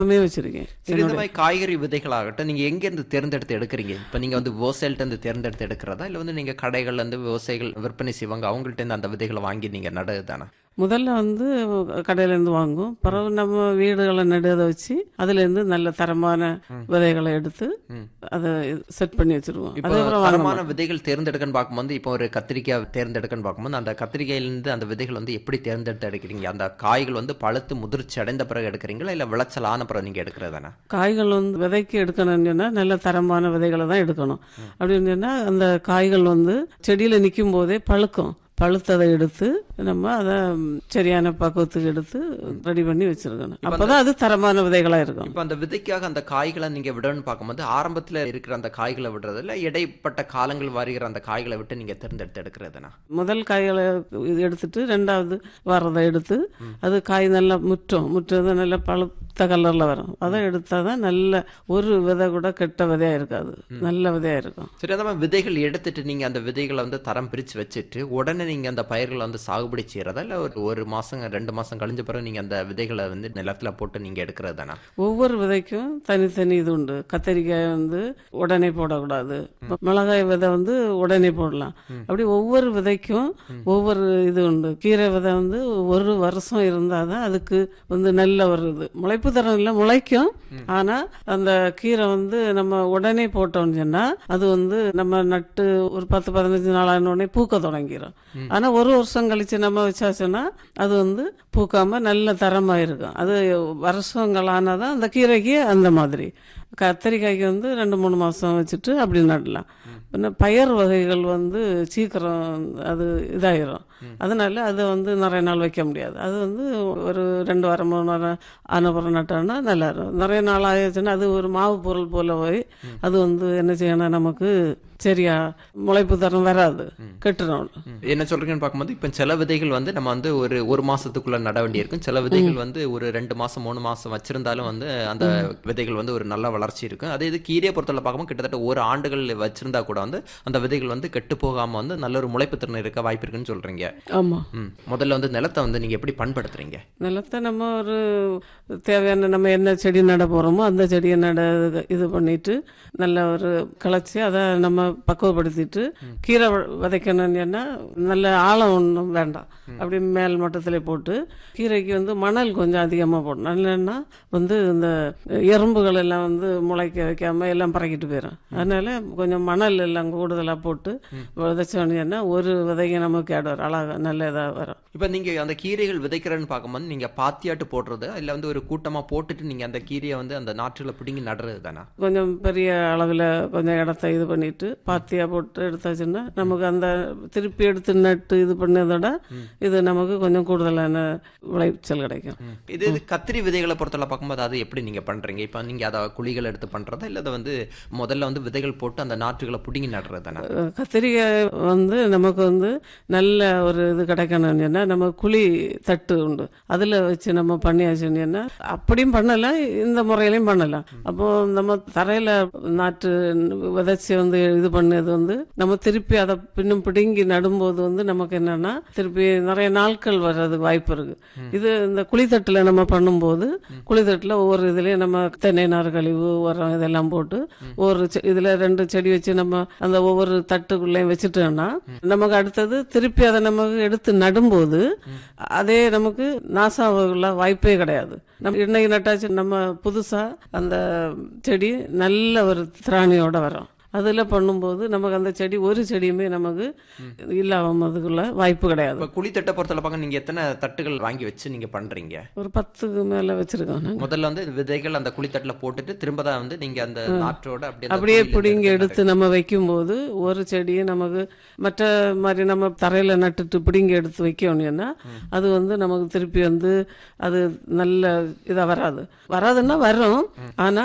எல்லாமே வச்சிருக்கேன் சரி இந்த மாதிரி காய்கறி விதைகளாகட்டும் நீங்க எங்க இருந்து தேர்ந்தெடுத்து எடுக்கிறீங்க இப்ப நீங்க வந்து விவசாயிகிட்ட இருந்து தேர்ந்தெடுத்து எடுக்கிறதா இல்ல வந்து நீங்க கடைகள்ல இருந்து விவசாயிகள் விற்பனை செய்வாங்க அவங்கள்ட்ட இருந்து அந்த விதைகளை வாங்கி நீங்க நடுறது தானே முதல்ல வந்து கடையில இருந்து வாங்குவோம் பிறகு நம்ம வீடுகளை நடுறதை வச்சு அதுல இருந்து நல்ல தரமான விதைகளை எடுத்து அதை செட் பண்ணி வச்சிருவோம் இப்போ அதுக்கப்புறம் வாங்க தரமான விதைகள் தேர்ந்தெடுக்கன்னு பார்க்கும்போது இப்போ ஒரு கத்திரிக்காய் தேர்ந்தெடுக்கன்னு பார்க்கும்போது அந்த கத்திரிக்காயிலிருந்து அந்த விதைகள் வந்து எப்படி தேர்ந்தெடுத்து எடுக்கிறீங்க அந்த காய்கள் வந்து பழுத்து முதிர்ச்சி அடைந்த பிறகு எடுக்கிறீங்களா இல்ல விளைச்சல் ஆன பிறகு நீங்க எடுக்கிறது தானே காய்கள் வந்து விதைக்கு எடுக்கணும்னு சொன்னா நல்ல தரமான விதைகளை தான் எடுக்கணும் அப்படின்னு சொன்னா அந்த காய்கள் வந்து செடியில நிற்கும் போதே பழுக்கும் பழுத்ததை எடுத்து நம்ம அதை சரியான பக்குவத்துக்கு எடுத்து ரெடி பண்ணி வச்சிருக்கணும் அப்பதான் அது தரமான விதைகளா இருக்கும் இப்போ அந்த விதைக்காக அந்த காய்களை நீங்க விடணும்னு பார்க்கும்போது ஆரம்பத்துல இருக்கிற அந்த காய்களை விடுறது இல்ல இடைப்பட்ட காலங்கள் வருகிற அந்த காய்களை விட்டு நீங்க தேர்ந்தெடுத்து எடுக்கிறது தானே முதல் காய்களை இது எடுத்துட்டு ரெண்டாவது வர்றதை எடுத்து அது காய் நல்லா முற்றும் முற்றது நல்ல பழுத்த கலர்ல வரும் அதை எடுத்தாதான் நல்ல ஒரு விதை கூட கெட்ட விதையா இருக்காது நல்ல விதையா இருக்கும் சரி அந்த மாதிரி விதைகள் எடுத்துட்டு நீங்க அந்த விதைகளை வந்து தரம் பிரிச்சு வச்சுட்டு உடனே நீங்க அந்த பயிர்களை வந்து சாகுபடி செய்யறதா இல்ல ஒரு ஒரு மாசம் ரெண்டு மாசம் கழிஞ்ச பிறகு நீங்க அந்த விதைகளை வந்து நிலத்துல போட்டு நீங்க எடுக்கிறது தானே ஒவ்வொரு விதைக்கும் தனித்தனி இது உண்டு கத்தரிக்காய் வந்து உடனே போடக்கூடாது மிளகாய் விதை வந்து உடனே போடலாம் அப்படி ஒவ்வொரு விதைக்கும் ஒவ்வொரு இது உண்டு கீரை விதை வந்து ஒரு வருஷம் இருந்தாதான் அதுக்கு வந்து நல்ல ஒரு இது முளைப்பு தரம் இல்லை முளைக்கும் ஆனா அந்த கீரை வந்து நம்ம உடனே போட்டோம்னு சொன்னா அது வந்து நம்ம நட்டு ஒரு பத்து பதினஞ்சு நாள் ஆன உடனே பூக்க தொடங்கிடும் ஆனா ஒரு வருஷம் கழிச்சு நம்ம வச்சாச்சுன்னா அது வந்து பூக்காம நல்ல தரமா இருக்கும் அது வருஷங்களானதான் அந்த கீரைக்கு அந்த மாதிரி கத்தரிக்காய்க்கு வந்து ரெண்டு மூணு மாசம் வச்சுட்டு அப்படி நடலாம் பின்ன பயர் வகைகள் வந்து சீக்கிரம் அது இதாயிரும் அதனால அதை வந்து நிறைய நாள் வைக்க முடியாது அது வந்து ஒரு ரெண்டு வாரம் மூணு வாரம் ஆனப்புறம் நட்டோம்னா நல்லா இருக்கும் நிறைய நாள் ஆயிடுச்சுன்னா அது ஒரு மாவு பொருள் போல போய் அது வந்து என்ன செய்யணும் நமக்கு சரியா முளைப்பு தரம் வராது கெட்டுரும் என்ன சொல்றீங்கன்னு பார்க்கும்போது இப்போ சில விதைகள் வந்து நம்ம வந்து ஒரு ஒரு மாசத்துக்குள்ள நட வேண்டியிருக்கும் சில விதைகள் வந்து ஒரு ரெண்டு மாசம் மூணு மாசம் வச்சிருந்தாலும் வந்து அந்த விதைகள் வந்து ஒரு நல்ல வளர்ச்சி இருக்கும் அதே இது கீரையை பொறுத்தவரை பார்க்கும்போது கிட்டத்தட்ட ஒரு ஆண்டுகள் வச்சிருந்தா கூட வந்து அந்த விதைகள் வந்து கெட்டு போகாம வந்து நல்ல ஒரு முளைப்பு திறன் இருக்க வாய்ப்பு இருக்குன்னு சொல்றீங்க ஆமா ம். முதல்ல வந்து நிலத்தை வந்து நீங்க எப்படி பண்படுத்துறீங்க நிலத்தை நம்ம ஒரு தேவையான நம்ம என்ன செடி நட போகிறோமோ அந்த செடியை நட இது பண்ணிட்டு நல்ல ஒரு கிளச்சி அதை நம்ம பக்குவப்படுத்திட்டு கீரை வ- விதைக்கணும்னு சொன்னா நல்ல ஆழம் ஒன்றும் வேண்டாம் அப்படி மேல் மட்டத்தில் போட்டு கீரைக்கு வந்து மணல் கொஞ்சம் அதிகமாக போடணும் இல்லைன்னா வந்து இந்த எறும்புகள் எல்லாம் வந்து முளைக்க வைக்காம எல்லாம் பறக்கிட்டு போயிடும் அதனால கொஞ்சம் மணல் எல்லாம் கூடுதலாக போட்டு விதைச்சோன்னு சொன்னா ஒரு விதைக்கு நமக்கு இடம் வரும் அழகா நல்ல இதாக வரும் இப்போ நீங்க அந்த கீரைகள் விதைக்கிறேன்னு பார்க்கும்போது நீங்க பாத்தியாட்டு போடுறது இல்ல வந்து ஒரு கூட்டமா போட்டுட்டு நீங்க அந்த கீரையை வந்து அந்த நாற்றுல பிடுங்கி நடுறது தானே கொஞ்சம் பெரிய அளவில் கொஞ்சம் இடத்த இது பண்ணிட்டு பாத்தியா போட்டு எடுத்தாச்சுன்னா நமக்கு அந்த திருப்பி எடுத்து நட்டு இது பண்ணதோட இது நமக்கு கொஞ்சம் கூடுதலான விளைச்சல் கிடைக்கும் இது இது கத்திரி விதைகளை பொறுத்தவரை பார்க்கும்போது அது எப்படி நீங்க பண்றீங்க இப்போ நீங்க அதை குழிகள் எடுத்து பண்றதா இல்ல அதை வந்து முதல்ல வந்து விதைகள் போட்டு அந்த நாற்றுகளை பிடுங்கி நடுறது தானே அஹ் கத்திரிக்காய் வந்து நமக்கு வந்து நல்ல ஒரு இது கிடைக்கணும்னு சொன்னா நம்ம குழி தட்டு உண்டு அதில் வச்சு நம்ம பண்ணியாச்சுன்னு சொன்னா அப்படியும் பண்ணலாம் இந்த முறையிலையும் பண்ணலாம் அப்போ நம்ம தரையில் நாற்று விதைச்சி வந்து இது பண்ணது வந்து நம்ம திருப்பி அதை பின்னும் பிடுங்கி நடும்போது வந்து நமக்கு என்னன்னா திருப்பி நிறைய நாட்கள் வர்றதுக்கு வாய்ப்பு இருக்கு இது இந்த குழித்தட்டில் நம்ம பண்ணும்போது குழித்தட்டில் ஒவ்வொரு இதுலயும் நம்ம தென்னை நார் கழிவு உரம் இதெல்லாம் போட்டு ஒரு செ- இதுல ரெண்டு செடி வச்சு நம்ம அந்த ஒவ்வொரு தட்டுக்குள்ளேயும் வச்சுட்டோம்னா நமக்கு அடுத்தது திருப்பி அதை நமக்கு எடுத்து நடும்போது அதே நமக்கு நாசாவுள்ள வாய்ப்பே கிடையாது நம்ம இன்னைக்கு நட்டாச்சு நம்ம புதுசா அந்த செடி நல்ல ஒரு திராணியோட வரும் அதில் பண்ணும்போது நமக்கு அந்த செடி ஒரு செடியுமே நமக்கு இல்லாமதுக்குள்ள வாய்ப்பு கிடையாது இப்போ குழித்தட்டை பொறுத்தவரை பார்க்க நீங்க எத்தனை தட்டுகள் வாங்கி வச்சு நீங்க பண்றீங்க ஒரு பத்துக்கு மேல வச்சிருக்கோம் நாங்க முதல்ல வந்து விதைகள் அந்த குழித்தட்டுல போட்டுட்டு திரும்ப தான் வந்து நீங்க அந்த நாற்றோட அப்படியே அந்த அப்படியே குழியில பிடிங்கி இருந்து எடுத்து நம்ம வைக்கும்போது ஒரு செடியை நமக்கு மற்ற மாதிரி நம்ம தரையில நட்டுட்டு பிடிங்கி எடுத்து வைக்கணும்னா அது வந்து நமக்கு திருப்பி வந்து அது நல்ல இதா வராது வராதுன்னா வரும் ஆனா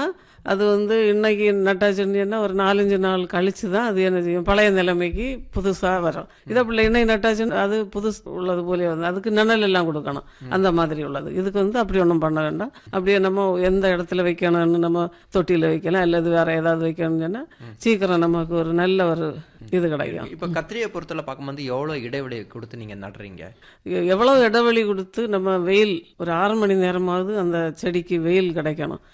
அது வந்து இன்னைக்கு நட்டாச்சுன்னா ஒரு நாலஞ்சு நாள் கழிச்சு தான் அது என்ன செய்யும் பழைய நிலைமைக்கு புதுசாக வரும் இதை பிள்ளை இன்னைக்கு நட்டாச்சுன்னு அது புதுசு உள்ளது போலே வந்து அதுக்கு நிழல் எல்லாம் கொடுக்கணும் அந்த மாதிரி உள்ளது இதுக்கு வந்து அப்படி ஒன்றும் பண்ண வேண்டாம் அப்படியே நம்ம எந்த இடத்துல வைக்கணும்னு நம்ம தொட்டியில் வைக்கலாம் அல்லது வேற ஏதாவது வைக்கணும்னு சொன்னா சீக்கிரம் நமக்கு ஒரு நல்ல ஒரு இது கிடைக்கும் இப்போ கத்திரியை பொறுத்தவரை பார்க்கும்போது எவ்வளோ இடைவெளி கொடுத்து நீங்க நடுறீங்க எ- எவ்வளவு இடைவெளி கொடுத்து நம்ம வெயில் ஒரு ஆறு மணி நேரமாவது அந்த செடிக்கு வெயில் கிடைக்கணும்